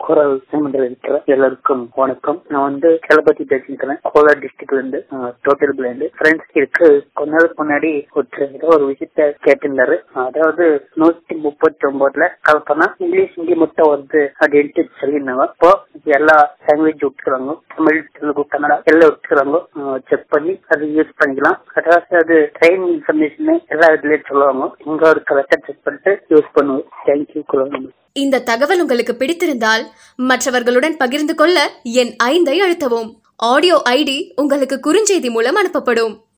குரல் மன்றம் இருக்கிற எல்லாருக்கும் வணக்கம் நான் வந்து கேளபதி பேசிக்கிறேன் கோலார் டிஸ்ட்ரிக்ட்ல இருந்து டோட்டல் பிளைண்ட் ஃப்ரெண்ட்ஸ் இருக்கு கொஞ்ச நாளுக்கு முன்னாடி ஒரு ஏதோ ஒரு விஷயத்த கேட்டிருந்தாரு அதாவது நூத்தி முப்பத்தி ஒன்பதுல கல்பனா இங்கிலீஷ் ஹிந்தி மட்டும் வருது அப்படின்ட்டு சொல்லியிருந்தாங்க இப்போ எல்லா லாங்குவேஜ் விட்டுக்கிறாங்க தமிழ் தெலுங்கு கன்னடா எல்லாம் விட்டுக்கிறாங்க செக் பண்ணி அது யூஸ் பண்ணிக்கலாம் அதாவது அது ட்ரெயின் இன்ஃபர்மேஷன் எல்லா இதுலயும் சொல்லுவாங்க இங்க ஒரு கரெக்டா செக் பண்ணிட்டு யூஸ் பண்ணுவோம் தேங்க்யூ குரல் இந்த தகவல் உங்களுக்கு பிடித்திருந்தால் மற்றவர்களுடன் பகிர்ந்து கொள்ள என் ஐந்தை அழுத்தவும் ஆடியோ ஐடி உங்களுக்கு குறுஞ்செய்தி மூலம் அனுப்பப்படும்